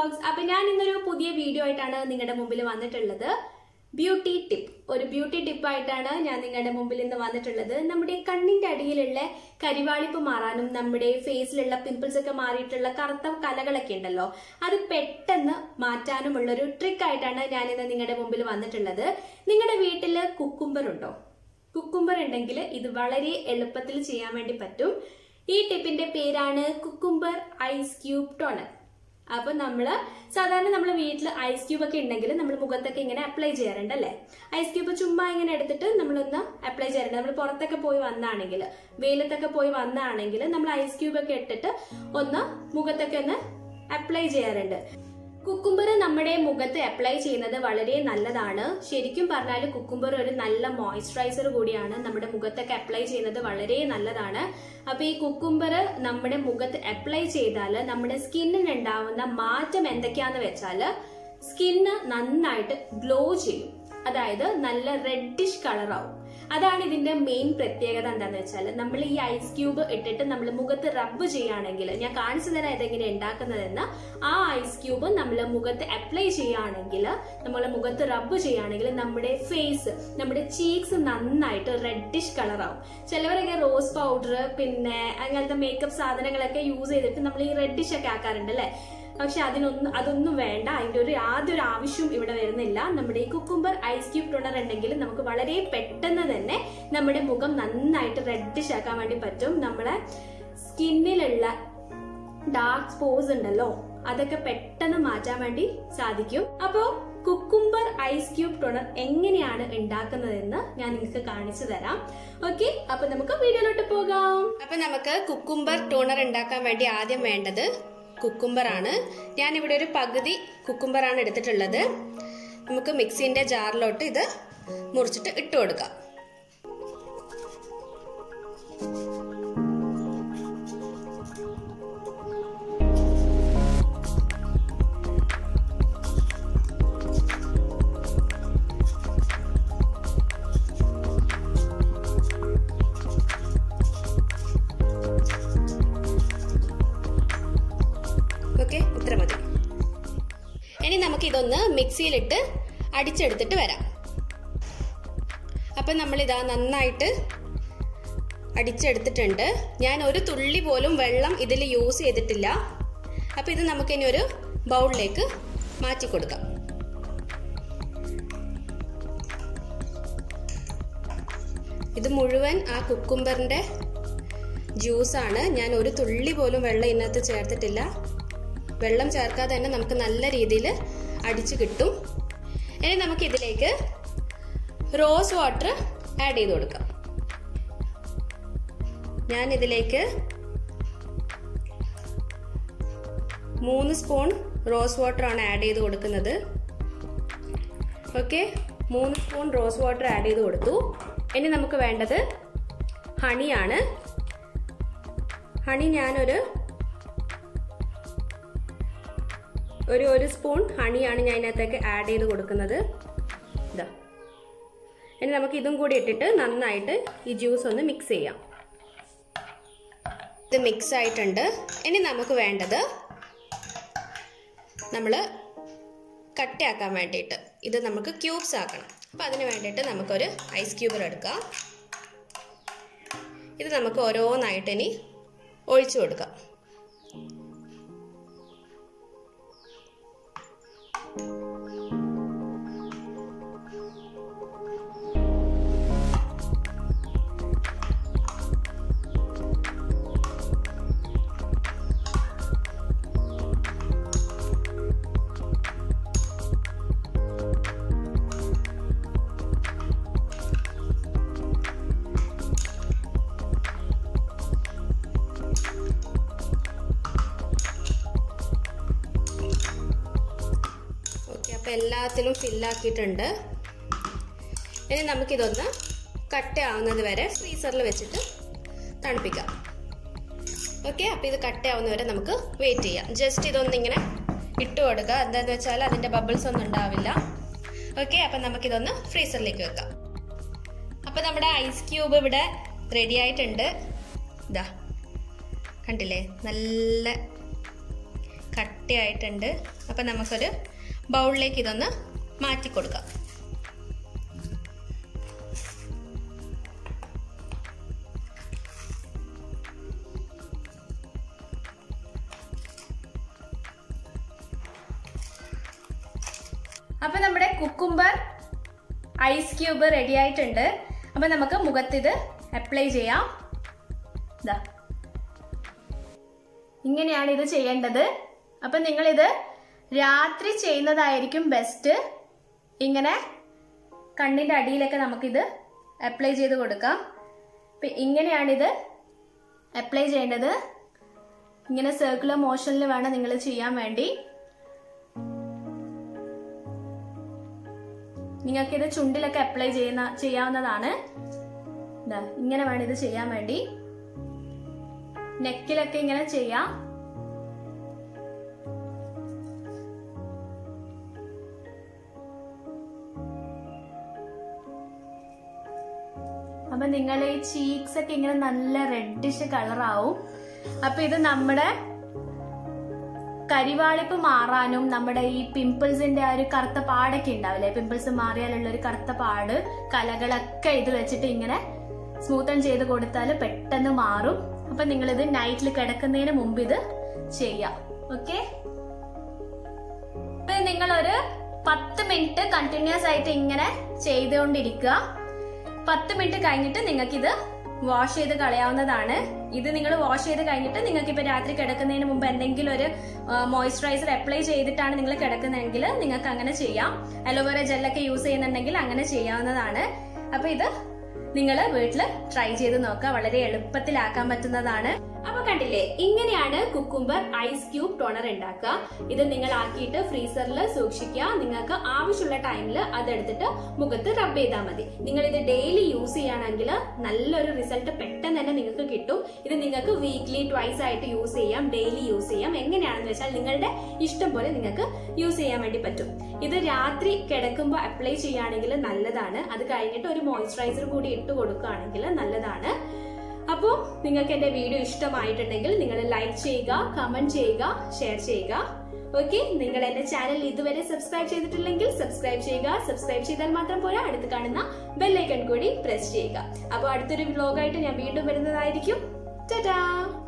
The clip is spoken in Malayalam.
വ്ളോഗ്സ് അപ്പൊ ഞാൻ ഇന്നൊരു പുതിയ വീഡിയോ ആയിട്ടാണ് നിങ്ങളുടെ മുമ്പിൽ വന്നിട്ടുള്ളത് ബ്യൂട്ടി ടിപ്പ് ഒരു ബ്യൂട്ടി ടിപ്പ് ആയിട്ടാണ് ഞാൻ നിങ്ങളുടെ മുമ്പിൽ ഇന്ന് വന്നിട്ടുള്ളത് നമ്മുടെ കണ്ണിന്റെ അടിയിലുള്ള കരിവാളിപ്പ് മാറാനും നമ്മുടെ ഫേസിലുള്ള പിമ്പിൾസ് ഒക്കെ മാറിയിട്ടുള്ള കറുത്ത കലകളൊക്കെ ഉണ്ടല്ലോ അത് പെട്ടെന്ന് മാറ്റാനുമുള്ള ഒരു ട്രിക്ക് ആയിട്ടാണ് ഞാൻ ഇന്ന് നിങ്ങളുടെ മുമ്പിൽ വന്നിട്ടുള്ളത് നിങ്ങളുടെ വീട്ടിൽ കുക്കുംബർ ഉണ്ടോ കുക്കുംബർ ഉണ്ടെങ്കിൽ ഇത് വളരെ എളുപ്പത്തിൽ ചെയ്യാൻ വേണ്ടി പറ്റും ഈ ടിപ്പിന്റെ പേരാണ് കുക്കുംബർ ഐസ് ക്യൂബ് ടോണർ അപ്പൊ നമ്മള് സാധാരണ നമ്മൾ വീട്ടിൽ ഐസ് ക്യൂബ് ഒക്കെ ഉണ്ടെങ്കിൽ നമ്മൾ മുഖത്തൊക്കെ ഇങ്ങനെ അപ്ലൈ ചെയ്യാറുണ്ട് അല്ലേ ഐസ് ക്യൂബ് ചുമ്മാ ഇങ്ങനെ എടുത്തിട്ട് നമ്മളൊന്ന് അപ്ലൈ ചെയ്യാറുണ്ട് നമ്മൾ പുറത്തൊക്കെ പോയി വന്നാണെങ്കിൽ വെയിലത്തൊക്കെ പോയി വന്നാണെങ്കിൽ നമ്മൾ ഐസ് ക്യൂബ് ഒക്കെ ഇട്ടിട്ട് ഒന്ന് മുഖത്തൊക്കെ ഒന്ന് അപ്ലൈ ചെയ്യാറുണ്ട് കുക്കുംബർ നമ്മുടെ മുഖത്ത് അപ്ലൈ ചെയ്യുന്നത് വളരെ നല്ലതാണ് ശരിക്കും പറഞ്ഞാൽ കുക്കുംബർ ഒരു നല്ല മോയ്സ്ചറൈസർ കൂടിയാണ് നമ്മുടെ മുഖത്തൊക്കെ അപ്ലൈ ചെയ്യുന്നത് വളരെ നല്ലതാണ് അപ്പൊ ഈ കുക്കുംബർ നമ്മുടെ മുഖത്ത് അപ്ലൈ ചെയ്താൽ നമ്മുടെ സ്കിന്നിന് ഉണ്ടാവുന്ന മാറ്റം എന്തൊക്കെയാന്ന് വെച്ചാല് സ്കിന്ന് നന്നായിട്ട് ഗ്ലോ ചെയ്യും അതായത് നല്ല റെഡിഷ് കളറാവും അതാണ് ഇതിന്റെ മെയിൻ പ്രത്യേകത എന്താണെന്ന് വെച്ചാൽ നമ്മൾ ഈ ഐസ് ക്യൂബ് ഇട്ടിട്ട് നമ്മൾ മുഖത്ത് റബ്ബ് ചെയ്യുകയാണെങ്കിൽ ഞാൻ കാണിച്ചു തരാം ഇതെങ്ങനെ ഉണ്ടാക്കുന്നതെന്ന് ആ ഐസ് ക്യൂബ് നമ്മൾ മുഖത്ത് അപ്ലൈ ചെയ്യുകയാണെങ്കിൽ നമ്മൾ മുഖത്ത് റബ്ബ് ചെയ്യുകയാണെങ്കിൽ നമ്മുടെ ഫേസ് നമ്മുടെ ചീക്സ് നന്നായിട്ട് റെഡിഷ് കളറാവും ചിലവരൊക്കെ റോസ് പൗഡർ പിന്നെ അങ്ങനത്തെ മേക്കപ്പ് സാധനങ്ങളൊക്കെ യൂസ് ചെയ്തിട്ട് നമ്മൾ ഈ റെഡിഷ് ഒക്കെ ആക്കാറുണ്ട് അല്ലേ പക്ഷെ അതിനൊന്നും അതൊന്നും വേണ്ട അതിന്റെ ഒരു യാതൊരു ആവശ്യവും ഇവിടെ വരുന്നില്ല നമ്മുടെ ഈ കുക്കുംബർ ഐസ് ക്യൂബ് ടോണർ ഉണ്ടെങ്കിൽ നമുക്ക് വളരെ പെട്ടെന്ന് തന്നെ നമ്മുടെ മുഖം നന്നായിട്ട് റെഡിഷ് ആക്കാൻ വേണ്ടി പറ്റും നമ്മളെ സ്കിന്നിലുള്ള ഡാർക്ക് സ്പോസ് ഉണ്ടല്ലോ അതൊക്കെ പെട്ടെന്ന് മാറ്റാൻ വേണ്ടി സാധിക്കും അപ്പോ കുക്കുംബർ ഐസ് ക്യൂബ് ടോണർ എങ്ങനെയാണ് ഉണ്ടാക്കുന്നതെന്ന് ഞാൻ നിങ്ങൾക്ക് കാണിച്ചു തരാം ഓക്കെ അപ്പൊ നമുക്ക് വീഡിയോയിലോട്ട് പോകാം അപ്പൊ നമുക്ക് കുക്കുംബർ ടോണർ ഉണ്ടാക്കാൻ വേണ്ടി ആദ്യം വേണ്ടത് കുക്കുംബർ ആണ് ഞാൻ ഇവിടെ ഒരു പകുതി കുക്കുംബർ ആണ് എടുത്തിട്ടുള്ളത് നമുക്ക് മിക്സിന്റെ ജാറിലോട്ട് ഇത് മുറിച്ചിട്ട് ഇട്ട് കൊടുക്കാം ഓക്കെ ഇത്ര മതി ഇനി നമുക്ക് ഇതൊന്ന് മിക്സിയിലിട്ട് അടിച്ചെടുത്തിട്ട് വരാം അപ്പം നമ്മളിതാ നന്നായിട്ട് അടിച്ചെടുത്തിട്ടുണ്ട് ഞാൻ ഒരു തുള്ളി പോലും വെള്ളം ഇതിൽ യൂസ് ചെയ്തിട്ടില്ല അപ്പം ഇത് നമുക്കിനി ഒരു ബൗളിലേക്ക് മാറ്റി കൊടുക്കാം ഇത് മുഴുവൻ ആ കുക്കുംബറിന്റെ ജ്യൂസാണ് ഞാൻ ഒരു തുള്ളി പോലും വെള്ളം ഇതിനകത്ത് ചേർത്തിട്ടില്ല വെള്ളം ചേർക്കാതെ തന്നെ നമുക്ക് നല്ല രീതിയിൽ അടിച്ചു കിട്ടും ഇനി നമുക്ക് ഇതിലേക്ക് റോസ് വാട്ടർ ആഡ് ചെയ്ത് കൊടുക്കാം ഞാൻ ഇതിലേക്ക് മൂന്ന് സ്പൂൺ റോസ് വാട്ടർ ആണ് ആഡ് ചെയ്ത് കൊടുക്കുന്നത് ഓക്കെ മൂന്ന് സ്പൂൺ റോസ് വാട്ടർ ആഡ് ചെയ്ത് കൊടുത്തു ഇനി നമുക്ക് വേണ്ടത് ഹണിയാണ് ഹണി ഞാനൊരു ഒരു ഒരു സ്പൂൺ ഹണിയാണ് ഞാൻ ഇതിനകത്തേക്ക് ആഡ് ചെയ്ത് കൊടുക്കുന്നത് ഇതാ ഇനി നമുക്ക് ഇതും കൂടി ഇട്ടിട്ട് നന്നായിട്ട് ഈ ജ്യൂസ് ഒന്ന് മിക്സ് ചെയ്യാം ഇത് മിക്സ് ആയിട്ടുണ്ട് ഇനി നമുക്ക് വേണ്ടത് നമ്മൾ കട്ടയാക്കാൻ വേണ്ടിയിട്ട് ഇത് നമുക്ക് ക്യൂബ്സ് ആക്കണം അപ്പോൾ അതിന് വേണ്ടിയിട്ട് നമുക്കൊരു ഐസ് ക്യൂബർ എടുക്കാം ഇത് നമുക്ക് ഓരോന്നായിട്ട് ഇനി ഒഴിച്ചു കൊടുക്കാം ഓക്കെ അപ്പോൾ എല്ലാത്തിലും ഫില്ലാക്കിയിട്ടുണ്ട് ഇനി നമുക്കിതൊന്ന് കട്ടയാവുന്നത് വരെ ഫ്രീസറിൽ വെച്ചിട്ട് തണുപ്പിക്കാം ഓക്കെ അപ്പോൾ ഇത് കട്ടയാവുന്ന വരെ നമുക്ക് വെയിറ്റ് ചെയ്യാം ജസ്റ്റ് ഇതൊന്നിങ്ങനെ ഇട്ട് കൊടുക്കുക എന്താണെന്ന് വെച്ചാൽ അതിൻ്റെ ബബിൾസ് ഒന്നും ഉണ്ടാവില്ല ഓക്കെ അപ്പം നമുക്കിതൊന്ന് ഫ്രീസറിലേക്ക് വെക്കാം അപ്പോൾ നമ്മുടെ ഐസ് ക്യൂബ് ഇവിടെ റെഡി ആയിട്ടുണ്ട് ഇതാ കണ്ടില്ലേ നല്ല കട്ടിയായിട്ടുണ്ട് അപ്പം നമുക്കൊരു ബൗളിലേക്ക് ഇതൊന്ന് മാറ്റി കൊടുക്കാം അപ്പൊ നമ്മുടെ കുക്കുംബർ ഐസ് ക്യൂബ് റെഡി ആയിട്ടുണ്ട് അപ്പൊ നമുക്ക് മുഖത്ത് ഇത് അപ്ലൈ ചെയ്യാം ഇതാ ഇങ്ങനെയാണ് ഇത് ചെയ്യേണ്ടത് അപ്പൊ നിങ്ങൾ ഇത് രാത്രി ചെയ്യുന്നതായിരിക്കും ബെസ്റ്റ് ഇങ്ങനെ കണ്ണിന്റെ അടിയിലൊക്കെ നമുക്കിത് അപ്ലൈ ചെയ്ത് കൊടുക്കാം ഇപ്പൊ ഇങ്ങനെയാണിത് അപ്ലൈ ചെയ്യേണ്ടത് ഇങ്ങനെ സർക്കുലർ മോഷനിൽ വേണം നിങ്ങൾ ചെയ്യാൻ വേണ്ടി നിങ്ങൾക്കിത് ചുണ്ടിലൊക്കെ അപ്ലൈ ചെയ്യുന്ന ചെയ്യാവുന്നതാണ് ഇതാ ഇങ്ങനെ വേണം ഇത് ചെയ്യാൻ വേണ്ടി നെക്കിലൊക്കെ ഇങ്ങനെ ചെയ്യാം അപ്പൊ നിങ്ങൾ ഈ ചീക്സ് ഒക്കെ ഇങ്ങനെ നല്ല റെഡിഷ് കളറാവും അപ്പൊ ഇത് നമ്മുടെ കരിവാളിപ്പ് മാറാനും നമ്മുടെ ഈ പിമ്പിൾസിന്റെ ആ ഒരു കറുത്ത പാടൊക്കെ ഉണ്ടാവില്ലേ പിമ്പിൾസ് മാറിയാലുള്ള ഒരു കറുത്ത പാട് കലകളൊക്കെ ഇത് വെച്ചിട്ട് ഇങ്ങനെ സ്മൂത്തൺ ചെയ്ത് കൊടുത്താൽ പെട്ടെന്ന് മാറും അപ്പൊ നിങ്ങൾ ഇത് നൈറ്റിൽ കിടക്കുന്നതിന് മുമ്പ് ഇത് ചെയ്യാം ഓക്കെ നിങ്ങൾ ഒരു പത്ത് മിനിറ്റ് കണ്ടിന്യൂസ് ആയിട്ട് ഇങ്ങനെ ചെയ്തുകൊണ്ടിരിക്കുക പത്ത് മിനിറ്റ് കഴിഞ്ഞിട്ട് നിങ്ങൾക്ക് ഇത് വാഷ് ചെയ്ത് കളയാവുന്നതാണ് ഇത് നിങ്ങൾ വാഷ് ചെയ്ത് കഴിഞ്ഞിട്ട് നിങ്ങൾക്ക് ഇപ്പൊ രാത്രി കിടക്കുന്നതിന് മുമ്പ് എന്തെങ്കിലും ഒരു മോയ്സ്ചറൈസർ അപ്ലൈ ചെയ്തിട്ടാണ് നിങ്ങൾ കിടക്കുന്നതെങ്കിൽ നിങ്ങൾക്ക് അങ്ങനെ ചെയ്യാം അലോവേറ ജെല്ലൊക്കെ യൂസ് ചെയ്യുന്നുണ്ടെങ്കിൽ അങ്ങനെ ചെയ്യാവുന്നതാണ് അപ്പൊ ഇത് നിങ്ങൾ വീട്ടിൽ ട്രൈ ചെയ്ത് നോക്കുക വളരെ എളുപ്പത്തിലാക്കാൻ പറ്റുന്നതാണ് അപ്പൊ കണ്ടില്ലേ ഇങ്ങനെയാണ് കുക്കുംബർ ഐസ് ക്യൂബ് ടോണർ ഉണ്ടാക്കുക ഇത് നിങ്ങൾ ആക്കിയിട്ട് ഫ്രീസറിൽ സൂക്ഷിക്കുക നിങ്ങൾക്ക് ആവശ്യമുള്ള ടൈമിൽ അതെടുത്തിട്ട് മുഖത്ത് റബ്ബ് ചെയ്താൽ മതി നിങ്ങൾ ഇത് ഡെയിലി യൂസ് ചെയ്യുകയാണെങ്കിൽ നല്ലൊരു റിസൾട്ട് പെട്ടെന്ന് തന്നെ നിങ്ങൾക്ക് കിട്ടും ഇത് നിങ്ങൾക്ക് വീക്ക്ലി ട്വൈസ് ആയിട്ട് യൂസ് ചെയ്യാം ഡെയിലി യൂസ് ചെയ്യാം എങ്ങനെയാണെന്ന് വെച്ചാൽ നിങ്ങളുടെ ഇഷ്ടം പോലെ നിങ്ങൾക്ക് യൂസ് ചെയ്യാൻ വേണ്ടി പറ്റും ഇത് രാത്രി കിടക്കുമ്പോൾ അപ്ലൈ ചെയ്യുകയാണെങ്കിൽ നല്ലതാണ് അത് കഴിഞ്ഞിട്ട് ഒരു മോയ്സ്ചറൈസർ കൂടി ഇട്ട് കൊടുക്കുകയാണെങ്കിൽ നല്ലതാണ് അപ്പോൾ നിങ്ങൾക്ക് എൻ്റെ വീഡിയോ ഇഷ്ടമായിട്ടുണ്ടെങ്കിൽ നിങ്ങൾ ലൈക്ക് ചെയ്യുക കമന്റ് ചെയ്യുക ഷെയർ ചെയ്യുക ഓക്കെ നിങ്ങൾ എന്റെ ചാനൽ ഇതുവരെ സബ്സ്ക്രൈബ് ചെയ്തിട്ടില്ലെങ്കിൽ സബ്സ്ക്രൈബ് ചെയ്യുക സബ്സ്ക്രൈബ് ചെയ്താൽ മാത്രം പോരാ അടുത്ത് കാണുന്ന ബെല്ലൈക്കൺ കൂടി പ്രസ് ചെയ്യുക അപ്പോൾ അടുത്തൊരു വ്ലോഗായിട്ട് ഞാൻ വീണ്ടും വരുന്നതായിരിക്കും ടാറ്റാ